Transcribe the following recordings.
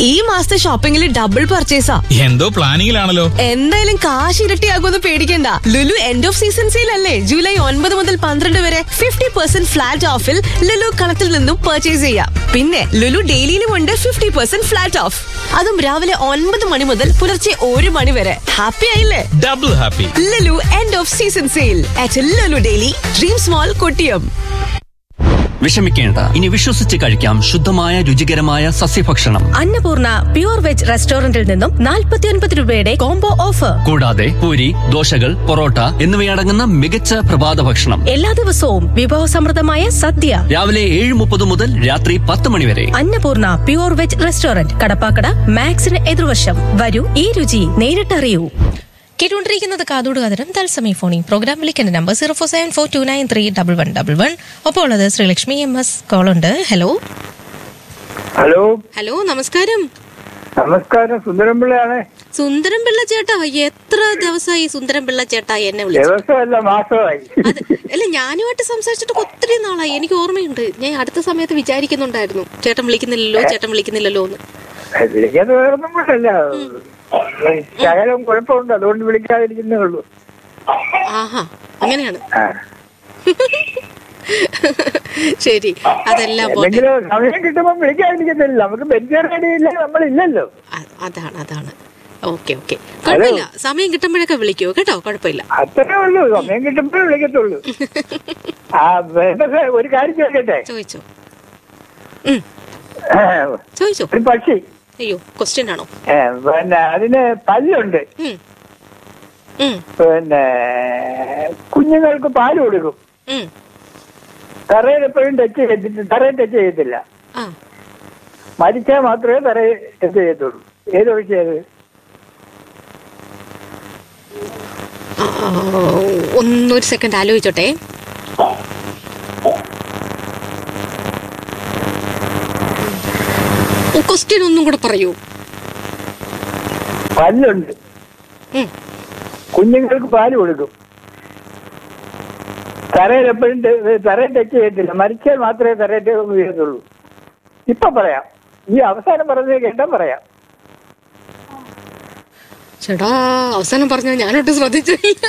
ഈ മാസത്തെ ഷോപ്പിംഗിൽ ഡബിൾ പർച്ചേസാ എന്തോ പ്ലാനിങ്ങിലാണല്ലോ എന്തായാലും കാശ് ഇരട്ടിയാകുമെന്ന് പേടിക്കണ്ട Lulu end of season sale അല്ലേ ജൂലൈ ഒൻപത് മുതൽ പന്ത്രണ്ട് വരെ ഫിഫ്റ്റി പെർസെന്റ് ഫ്ലാറ്റ് ഓഫിൽ ലുലു കളത്തിൽ നിന്നും പർച്ചേസ് ചെയ്യാം പിന്നെ ലുലു ഡെയിലിയിലും ഉണ്ട് ഫിഫ്റ്റി പെർസെന്റ് ഫ്ലാറ്റ് ഓഫ് അതും രാവിലെ ഒൻപത് മണി മുതൽ പുലർച്ചെ ഒരു മണി വരെ ഹാപ്പി ആയില്ലേ double happy Lulu end of season sale at Lulu daily dream small Kottiyam വിഷമിക്കേണ്ട ഇനി വിശ്വസിച്ച് കഴിക്കാം ശുദ്ധമായ രുചികരമായ സസ്യഭക്ഷണം അന്നപൂർണ പ്യൂർ വെജ് റെസ്റ്റോറന്റിൽ നിന്നും 49 രൂപയുടെ കോംബോ ഓഫർ കൂടാതെ പൂരി ദോശകൾ പൊറോട്ട എന്നിവയടങ്ങുന്ന മികച്ച പ്രഭാത ഭക്ഷണം എല്ലാ ദിവസവും വിഭവസമൃദ്ധമായ സദ്യ രാവിലെ ഏഴ് മുപ്പത് മുതൽ രാത്രി പത്ത് മണി വരെ Annapoorna pure veg restaurant Kadappakada മാക്സിന് എതിർവശം വരൂ ഈ രുചി നേരിട്ടറിയൂ കേട്ടുകൊണ്ടിരിക്കുന്നത് കാതോട് കാതരം തത്സമയ ഫോണിംഗ് പ്രോഗ്രാം വിളിക്കേണ്ട number zero four seven four two nine three double one double one ഒപ്പം ഉള്ളത് ശ്രീലക്ഷ്മി എം എസ് കോളുണ്ട് ഹലോ ഹലോ ഹലോ നമസ്കാരം നമസ്കാരം സുന്ദരംപിള്ളയാണ് സുന്ദരം പിള്ള ചേട്ടാ എത്ര ദിവസമായി സുന്ദരം പിള്ള ചേട്ടാ എന്നെ വിളിച്ചു ദിവസമല്ല മാസമായി അത് അല്ല ഞാനുമായിട്ട് സംസാരിച്ചിട്ട് ഒത്തിരി നാളായി എനിക്ക് ഓർമ്മയുണ്ട് ഞാൻ അടുത്ത സമയത്ത് വിചാരിക്കുന്നുണ്ടായിരുന്നു ചേട്ടൻ വിളിക്കുന്നില്ലല്ലോ ചേട്ടൻ വിളിക്കുന്നില്ലല്ലോ എന്ന് വിളിക്കാതെ വേറൊന്നും കൊണ്ടല്ല ശകലം കുഴപ്പമുണ്ട് അതുകൊണ്ട് വിളിക്കാതിരിക്കുന്നേ ഉള്ളൂ ആഹാ അങ്ങനെയാണ് ആ. ശരി അതെല്ലാം പോട്ടെ എന്തെങ്കിലും സമയം കിട്ടുമ്പോൾ വിളിക്കാതിരിക്കുന്നില്ല നമുക്ക് ബെഞ്ചേറിയില്ല നമ്മളില്ലല്ലോ അ- അതാണ് അതാണ് ഓക്കെ ഓക്കെ കുഴപ്പമില്ല സമയം കിട്ടുമ്പോഴൊക്കെ വിളിക്കൂ കേട്ടോ കുഴപ്പമില്ല അത്രേ ഉള്ളൂ സമയം കിട്ടുമ്പോഴേ വിളിക്കത്തുള്ളൂ ആ വേറെ ഒരു കാര്യം ചോദിക്കട്ടെ ചോദിച്ചോ ഉം, ചോദിച്ചോ ഒരു പക്ഷി അയ്യോ ക്വസ്റ്റ്യൻ ആണോ ഏ, പിന്നെ അതിന് പല്ലുണ്ട് ഉം. ഉം, പിന്നെ കുഞ്ഞുങ്ങൾക്ക് പാല് കൊടുക്കും ഉം. തറയിൽ എപ്പോഴും ടച്ച് ചെയ്തിട്ട് തറയിൽ ടച്ച് ചെയ്യത്തില്ല ആ മരിച്ചാൽ മാത്രമേ തറയിൽ ടച്ച് ചെയ്യത്തുള്ളൂ ഏത് ഒഴിച്ചത് ആ, ഒന്നൊരു സെക്കൻഡ് ആലോചിച്ചോട്ടെ ക്വസ്റ്റ്യൻ ഒന്നും കൂടെ പറയൂ പല്ലുണ്ട് ഉം. കുഞ്ഞുങ്ങൾക്ക് പാല് കൊടുക്കും തറയിൽ എപ്പോഴും ടെ- തറയിൽ ടച്ച് ചെയ്യത്തില്ല മരിച്ചാൽ മാത്രമേ തറയിൽ ചെയ്യത്തുള്ളൂ ഇപ്പൊ പറയാം ഈ അവസാനം പറഞ്ഞത് കേട്ടാ പറയാം ചേട്ടാ അവസാനം പറഞ്ഞ ഞാനൊട്ട് ശ്രദ്ധിച്ചില്ല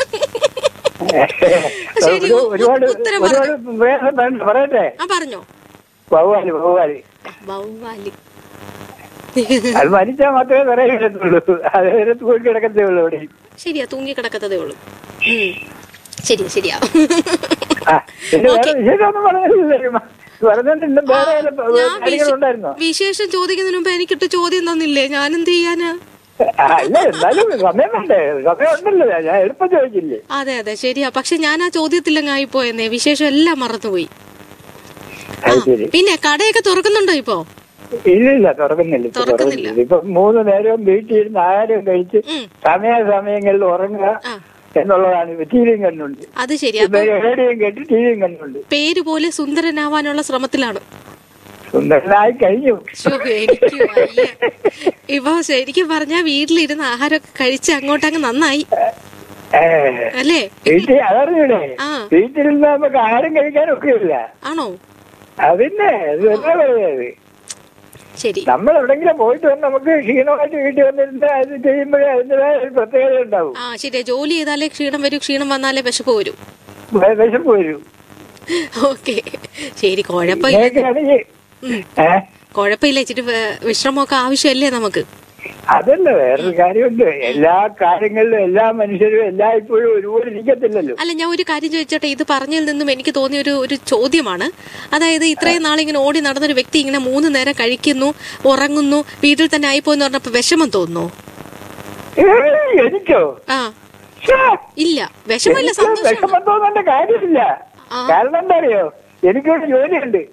ശരി, ഒരു- ഒരുപാട് ഉത്തരം ഒരുപാട് വേറെ വേണ്ട പറയട്ടെ ആ പറഞ്ഞോ ബഹുവാലി ബഹുവാലി വവ്വാലി അത് മരിച്ചാൽ മാത്രമേ തറയിൽ കിടത്തുള്ളൂ അത് വരെ തൂക്കി കിടക്കത്തേ ഉള്ളൂ ഇവിടെ ശരിയാ തൂങ്ങി കിടക്കത്തതേ ഉള്ളൂ ഉം. ശരിയാ ശരിയാ ആ, പിന്നെ വേറെ വിശേഷമൊന്നും പറഞ്ഞില്ല പറഞ്ഞിട്ടുണ്ട് വേറെ ആ, ഞാൻ കാര്യങ്ങളുണ്ടായിരുന്നോ വിശ- വിശേഷം ചോദിക്കുന്നതിന് മുമ്പ് എനിക്കിട്ട് ചോദ്യം തന്നില്ലേ ഞാൻ എന്ത് ചെയ്യാനാ ആ, അല്ല എന്നാലും സമയം വേണ്ടേ സമയം ഉണ്ടല്ലോ ഞാൻ എളുപ്പം ചോദിച്ചില്ലേ അതെ അതെ ശരിയാ പക്ഷെ ഞാൻ ആ ചോദ്യത്തിലങ്ങായി പോയെന്നേ വിശേഷം എല്ലാം മറന്നുപോയി ആ, അത് ശരി പിന്നെ കടയൊക്കെ തുറക്കുന്നുണ്ടോ ഇപ്പോ ഇല്ലില്ല തുറക്കുന്നില്ല ഇപ്പൊ തുറക്കുന്നില്ല. തുറക്കുന്നില്ല ഇപ്പൊ മൂന്ന് നേരവും വീട്ടിൽ ഇരുന്ന് ആഹാരം കഴിച്ച് ഉം. സമയാസമയങ്ങളിൽ ഉറങ്ങുക ആ എന്നുള്ളതാണ് ഇപ്പൊ ടിവിയും കണ്ടുണ്ട് അത് ശരി ഇപ്പൊ അപ്പൊ റേഡിയോയും കേട്ട് ടിവിയും കണ്ടുണ്ട് പേര് പോലെ സുന്ദരനാവാനുള്ള ശ്രമത്തിലാണ് സുന്ദരനായി കഴിഞ്ഞു ശ്ശോ, എനിക്ക് വയ്യ. ഇപ്പൊ ശരിക്കും പറഞ്ഞാ വീട്ടിലിരുന്ന് ആഹാരമൊക്കെ കഴിച്ച് അങ്ങോട്ടങ്ങ് നന്നായി ഏ, അല്ലേ വീട്ടിൽ അതറിഞ്ഞൂടെ ആ. വീട്ടിലിരുന്ന് നമുക്ക് ആഹാരം കഴിക്കാനൊക്കെ ഇല്ല ആണോ അതിന്നെ അത് എന്താ പറയുന്നത് ശരി നമ്മൾ എവിടെങ്കിലും പോയിട്ട് വന്ന് നമുക്ക് ക്ഷീണമായിട്ട് വീട്ടിൽ വന്നിരുന്ന് അത് ചെയ്യുമ്പോഴേ അതിൻ്റെതായ ഒരു പ്രത്യേകത ഉണ്ടാവും ആ ശരിയാ ജോലി ചെയ്താലേ ക്ഷീണം വരൂ ക്ഷീണം വന്നാലേ വിശപ്പ് വരൂ വെ- വിശപ്പ് വരും ഓക്കെ ശരി കുഴപ്പമില്ല ഇങ്ങനെയൊക്കെയാണെങ്കിൽ ഏഹ് കുഴപ്പമില്ല ഇച്ചിരി വേ- വിശ്രമമൊക്കെ ആവശ്യമല്ലേ നമുക്ക് അതല്ല വേറൊരു കാര്യമുണ്ട് എല്ലാ കാര്യങ്ങളിലും എല്ലാ മനുഷ്യരും എല്ലാ ഇപ്പോഴും ഒരുപോലെ ഇരിക്കത്തില്ലല്ലോ അല്ല ഞാൻ ഒരു കാര്യം ചോദിച്ചോട്ടെ ഇത് പറഞ്ഞതിൽ നിന്നും എനിക്ക് തോന്നിയ ഒരു ഒരു ചോദ്യമാണ് അതായത് ഇത്രയും നാളിങ്ങനെ ഓടി നടന്നൊരു വ്യക്തി ഇങ്ങനെ മൂന്ന് നേരം കഴിക്കുന്നു ഉറങ്ങുന്നു വീട്ടിൽ തന്നെ ആയിപ്പോയെന്ന് പറഞ്ഞപ്പോ വിഷമം തോന്നുന്നു ഏയ്, എനിക്കോ ആ ശ്ശേ, ഇല്ല വിഷമമില്ല എനിക്ക് സന്തോഷമാണ് വിഷമം തോന്നേണ്ട കാര്യമില്ല ആ. കാരണം എന്താ അറിയോ എനിക്കൊരു ജോലിയുണ്ട്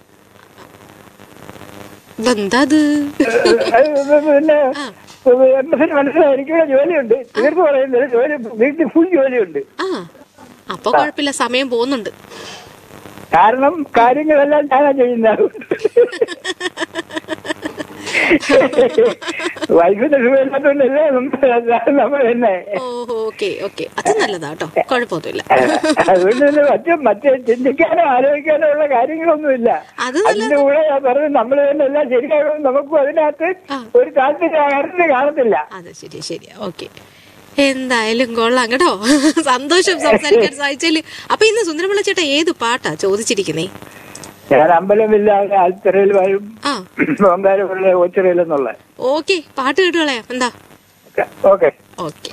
ഇതെന്താ അത് അത് പിന്നെ ആ. എംബസിന് മനസ്സിലായി എനിക്കിവിടെ ജോലിയുണ്ട് തീർത്ത് പറയുന്നത് ജോലി വീട്ടിൽ ഫുൾ ജോലിയുണ്ട് ആ അപ്പൊ കുഴപ്പമില്ല സമയം പോകുന്നുണ്ട് കാരണം കാര്യങ്ങളെല്ലാം ഞാനാ ചെയ്യുന്നത് വൈഫിന്റെ സുഖമില്ലാത്തതുകൊണ്ടല്ലേ നമ്മൾ തന്നെ ഓഹോ ഓക്കെ ഓക്കെ അത് നല്ലതാ കേട്ടോ കുഴപ്പമൊന്നുമില്ല അതുകൊണ്ട് തന്നെ മറ്റും മറ്റേ ചിന്തിക്കാനോ ആലോചിക്കാനോ ഉള്ള കാര്യങ്ങളൊന്നുമില്ല അത് അതിന്റെ കൂടെ ഞാൻ പറഞ്ഞു നമ്മൾ തന്നെ എല്ലാം ശരിയാകും നമുക്കും അതിനകത്ത് ആ. ഒരു താല്പര്യം കാണത്തില്ല അതെ ശരി ശരി ഓക്കെ എന്തായാലും കൊള്ളാം കേട്ടോ സന്തോഷം സംസാരിക്കാൻ സാധിച്ചാല് അപ്പൊ ഇന്ന് സുന്ദരമുള്ള ചേട്ടാ ഏത് പാട്ടാ ചോദിച്ചിരിക്കുന്നേ ഞാൻ അമ്പലമില്ലാതെ ആൽത്തറയിൽ വരും ആ ഓങ്കാരമുള്ള ഓച്ചിറയിലെന്നുള്ള ഓക്കെ പാട്ട് കേട്ടുകളയാ എന്താ ഓക്കെ ഓക്കെ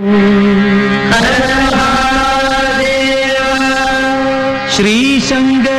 ശ്രീശങ്കര